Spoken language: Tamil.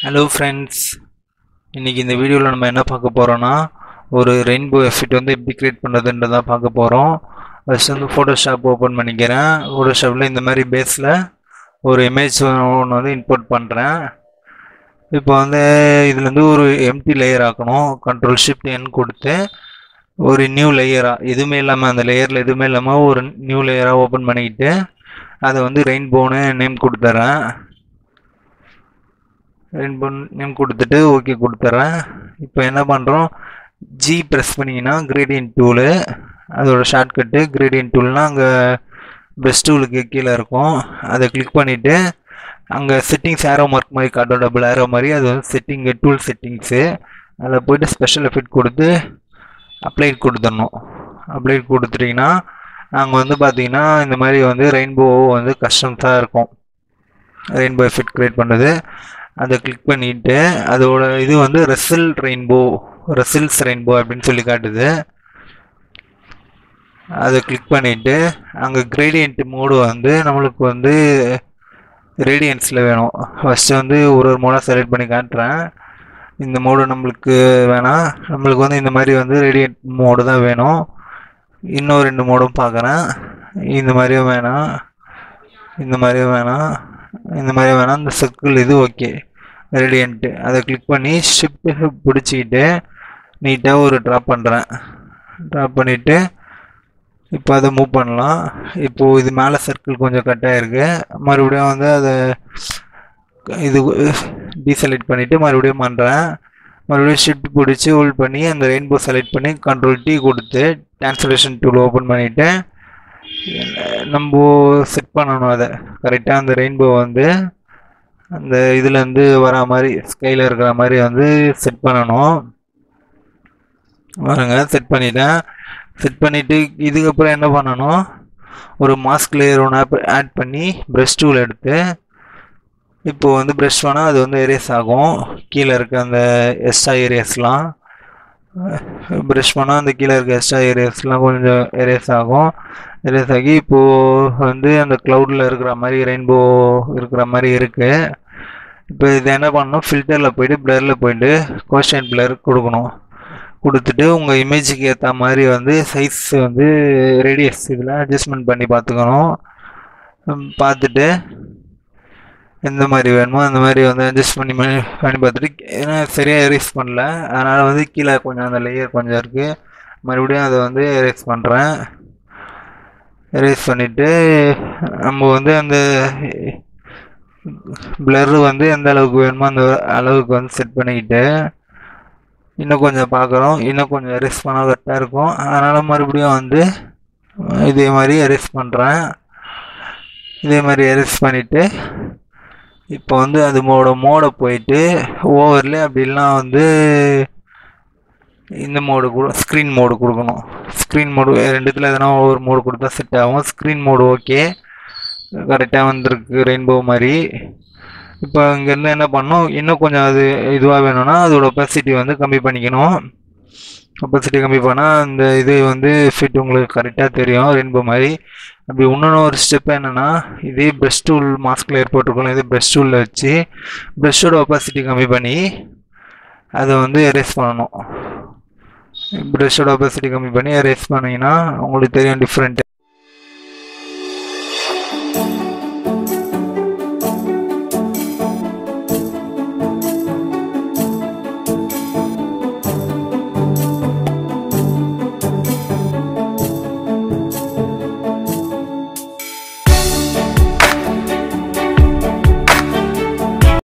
ஹலோ ஃப்ரெண்ட்ஸ் இன்றைக்கி இந்த வீடியோவில் நம்ம என்ன பார்க்க போகிறோன்னா ஒரு ரெயின்போ எஃபெக்ட் வந்து எப்படி க்ரியேட் பண்ணுறதுன்றதை பார்க்க போகிறோம் ஃபஸ்ட் வந்து ஃபோட்டோஷாப் ஓப்பன் பண்ணிக்கிறேன் ஃபோட்டோஷாப்பில் இந்த மாதிரி பேஸில் ஒரு இமேஜ் ஒன்று வந்து இம்போர்ட் பண்ணுறேன் இப்போ வந்து இதுலேருந்து ஒரு எம்டி லேயர் ஆக்கணும் கண்ட்ரோல் ஷிஃப்ட் என் கொடுத்து ஒரு நியூ லேயராக எதுவுமே இல்லாமல் அந்த லேயரில் எதுவுமே இல்லாமல் ஒரு நியூ லேயராக ஓப்பன் பண்ணிக்கிட்டு அதை வந்து ரெயின்போன்னு நேம் கொடுத்துட்றேன் ரெயின்போ நேம் கொடுத்துட்டு ஓகே கொடுத்துட்றேன் இப்போ என்ன பண்ணுறோம் ஜி ப்ரெஸ் பண்ணிங்கன்னா கிரேடியன்ட் டூலு அதோட ஷார்ட்கட்டு கிரேடியன்ட் டூல்னால் அங்கே பெஸ்ட் டூலுக்கு கீழே இருக்கும் அதை கிளிக் பண்ணிவிட்டு அங்கே செட்டிங்ஸ் ஏரோ மார்க் மாதிரி காட்டும் டபுள் ஏரோ மாதிரி அது வந்து செட்டிங்கு டூல் செட்டிங்ஸு அதில் போய்ட்டு ஸ்பெஷல் எஃபெக்ட் கொடுத்து அப்ளைட் கொடுத்துடணும் அப்ளைட் கொடுத்துட்டிங்கன்னா அங்கே வந்து பார்த்தீங்கன்னா இந்த மாதிரி வந்து ரெயின்போ வந்து கஸ்டம்ஸாக இருக்கும் ரெயின்போ எஃபெக்ட் க்ரியேட் பண்ணுறது அதை கிளிக் பண்ணிவிட்டு அதோட இது வந்து ரெசில் ரெயின்போ ரெசில்ஸ் ரெயின்போ அப்படின்னு சொல்லி காட்டுது அதை கிளிக் பண்ணிவிட்டு அங்கே கிரேடியன்ட் மோடு வந்து நம்மளுக்கு வந்து ரேடியன்ஸில் வேணும் ஃபஸ்ட்டு வந்து ஒரு ஒரு மோடாக செலக்ட் பண்ணி காட்டுறேன் இந்த மோடு நம்மளுக்கு வேணாம் நம்மளுக்கு வந்து இந்த மாதிரி வந்து ரேடியன்ட் மோடு தான் வேணும் இன்னும் ரெண்டு மோடும் பார்க்குறேன் இந்த மாதிரியும் வேணாம் இந்த மாதிரியும் வேணாம் இந்த மாதிரி வேணாம் இந்த சர்க்கிள் இது ஓகே ரேடியன்ட்டு அதை கிளிக் பண்ணி ஷிஃப்ட்டு பிடிச்சிக்கிட்டு நீட்டாக ஒரு ட்ராப் பண்ணுறேன் ட்ராப் பண்ணிவிட்டு இப்போ அதை மூவ் பண்ணலாம் இப்போது இது மேலே சர்க்கிள் கொஞ்சம் கட் ஆகிருக்கு மறுபடியும் வந்து அதை இது டீசெலக்ட் பண்ணிவிட்டு மறுபடியும் பண்ணுறேன் மறுபடியும் ஷிஃப்ட் பிடிச்சி ஹோல்ட் பண்ணி அந்த ரெயின்போ செலக்ட் பண்ணி கண்ட்ரோல் டீ கொடுத்து டிரான்ஸ்லேஷன் டூல் ஓப்பன் பண்ணிவிட்டு நம்ம செட் பண்ணணும் அதை கரெக்டாக அந்த ரெயின்போ வந்து அந்த இதுலேருந்து வரா மாதிரி ஸ்கையில் இருக்கிற மாதிரி வந்து செட் பண்ணணும் பாருங்க செட் பண்ணிட்டேன் செட் பண்ணிவிட்டு இதுக்கப்புறம் என்ன பண்ணணும் ஒரு மாஸ்க் லேயர் ஒன்று ஆட் பண்ணி ப்ரெஷ் டூல் எடுத்து இப்போது வந்து ப்ரெஷ் பண்ணால் அது வந்து எரேஸ் ஆகும் கீழே இருக்க அந்த எக்ஸ்ட்ரா ஏரியாஸ்லாம் ப்ரெஷ் பண்ணால் அந்த கீழே இருக்க எக்ஸ்ட்ரா ஏரியாஸ்லாம் கொஞ்சம் எரேஸ் ஆகும் எரேஸ் ஆகி இப்போது வந்து அந்த க்ளவுடில் இருக்கிற மாதிரி ரெயின்போ இருக்கிற மாதிரி இருக்குது இப்போ இது என்ன பண்ணணும் ஃபில்டரில் போயிட்டு பிளரில் போயிட்டு கோஷன் பிளர் கொடுக்கணும் கொடுத்துட்டு உங்கள் இமேஜுக்கு ஏற்ற மாதிரி வந்து சைஸ் வந்து ரேடியஸ் இதில் அட்ஜஸ்ட்மெண்ட் பண்ணி பார்த்துக்கணும் பார்த்துட்டு எந்த மாதிரி வேணுமோ அந்த மாதிரி வந்து அட்ஜஸ்ட் பண்ணி பண்ணி பார்த்துட்டு ஏன்னா சரியாக எரேஸ் பண்ணல அதனால் வந்து கீழே கொஞ்சம் அந்த லேயர் கொஞ்சம் இருக்குது மறுபடியும் அதை வந்து எரேஸ் பண்ணுறேன் எரேஸ் பண்ணிவிட்டு நம்ம வந்து அந்த பிளர் வந்து எந்த அளவுக்கு வேணுமோ அந்த அளவுக்கு வந்து செட் பண்ணிக்கிட்டு இன்னும் கொஞ்சம் பார்க்குறோம் இன்னும் கொஞ்சம் எரேஸ் பண்ணால் கரெக்டாக இருக்கும் அதனால் மறுபடியும் வந்து இதே மாதிரி எரேஸ் பண்ணுறேன் இதே மாதிரி எரேஸ் பண்ணிவிட்டு இப்போ வந்து அது மோட மோடை போயிட்டு ஓவரில் அப்படிலாம் வந்து இந்த மோடு கொடு ஸ்க்ரீன் மோடு கொடுக்கணும் ஸ்க்ரீன் மோடு ரெண்டுத்தில் எதனா ஒவ்வொரு மோடு கொடுத்தா செட் ஆகும் ஸ்க்ரீன் மோடு ஓகே கரெக்டாக வந்திருக்கு ரெயின்போ மாதிரி இப்போ இங்கேருந்து என்ன பண்ணணும் இன்னும் கொஞ்சம் அது இதுவாக வேணும்னா அதோட ஒப்பாசிட்டி வந்து கம்மி பண்ணிக்கணும் ஒப்பாசிட்டி கம்மி பண்ணால் அந்த இது வந்து ஃபிட் உங்களுக்கு கரெக்டாக தெரியும் ரெயின்போ மாதிரி அப்படி இன்னொன்று ஒரு ஸ்டெப் என்னென்னா இதே ப்ரெஷ் டூல் மாஸ்கில் ஏற்பட்டுருக்கணும் இதே ப்ரெஷ் டூலில் வச்சு ப்ரெஷ்ஷோட ஒப்பாசிட்டி கம்மி பண்ணி அதை வந்து எரேஸ் பண்ணணும் ப்ரெஷ்ஷோட ஒப்பாசிட்டி கம்மி பண்ணி எரேஸ் பண்ணிங்கன்னா உங்களுக்கு தெரியும் டிஃப்ரெண்ட்டு